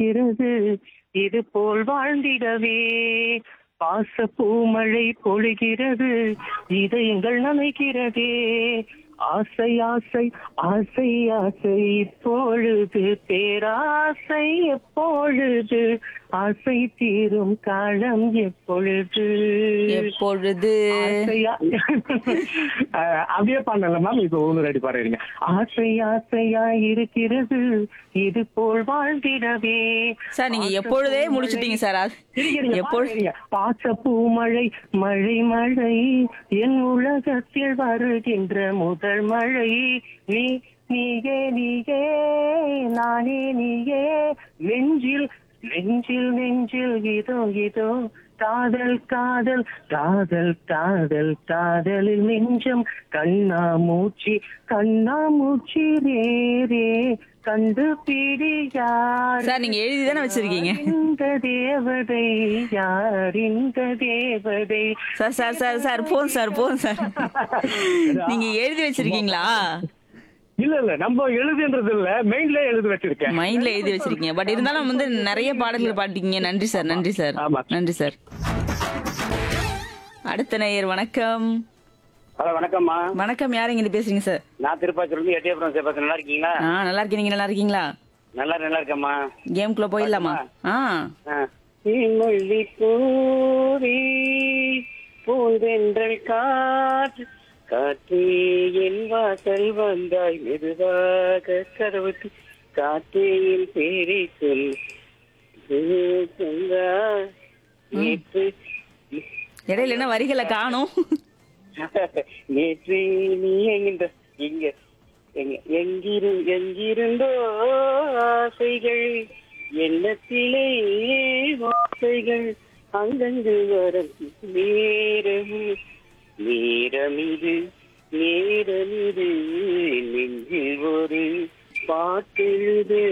இருக்கிறது இது போல் வாழ்ந்திடவே பாச பூமழை பொழிகிறது இதயங்கள் நனைக்கிறதே ஆசை ஆசை ஆசை ஆசை இப்பொழுது பேராசை எப்பொழுது ஆசை தீரும் காலம் எப்பொழுது எப்பொழுது ஆசையா அஹ், அப்படியே பண்ணல மேம் இப்போ ஒன்று ரெடி பாருங்க ஆசை ஆசையா இருக்கிறது இது போல் வாழ்ந்திடவே சார் நீங்க பாச எப்பொழுதே பூமழை- முடிச்சிட்டீங்க சார் அது இருங்க, எப்பொழுது பாருங்க. பாச பூமழை மழை மழை என் உலகத்தில் வருகின்ற முதல் மழை நீ நீயே நீயே நானே நீயே நெஞ்சில் நெஞ்சில் நெஞ்சில் இதோ இதோ காதல் காதல் காதல் காதல் காதலில் நெஞ்சம் கண்ணா மூச்சி கண்ணா மூச்சி ரே ரே கண்டுபிடி யார் சார் நீங்க எழுதி தானே வச்சிருக்கீங்க இந்த தேவதை யார் இந்த தேவதை சார் சார் சார் சார் போதும் சார் போதும் சார் நீங்க எழுதி வச்சிருக்கீங்களா இல்ல இல்ல நம்ம எழுதுன்றது இல்ல மெயின்ல எழுதி வச்சிருக்கேன் மைண்ட்ல எழுதி வச்சிருக்கீங்க பட் இருந்தாலும் வந்து நிறைய பாடல்கள் பாட்டிருக்கீங்க நன்றி சார் நன்றி சார் ஆமா. நன்றி சார் அடுத்த நேயர் வணக்கம் ஹலோ வணக்கம்மா வணக்கம் யார் இங்க பேசுறீங்க சார் நான் திருப்பாச்சூர்ல இருந்து எட்டியபுரம் சேப்பாக்கம் நல்லா இருக்கீங்களா ஆ நல்லா இருக்கீங்க நீங்க நல்லா இருக்கீங்களா நல்லா நல்லா இருக்கேம்மா கேம்குள்ள போயிடலாமா ஆ ஆ. தீமொழி பூரி பூந்தென்றல் காற்று காற்றே என் வாசல் வந்தாய் மெதுவாக கதவு தி- காற்றே என் பேரை சொல் சொந்தா நேற்று இடையில என்ன வரிகளை காணும் நேற்று நீ எங்கின்ற இங்க எங்க எங்கிரு எங்கிருந்தோ ஆசைகள் எண்ணத்திலே ஆசைகள் அங்கங்கு வரும் நேரம் நேரம் இது நேரம் இது நெஞ்சில் ஒரு பாட்டெழுது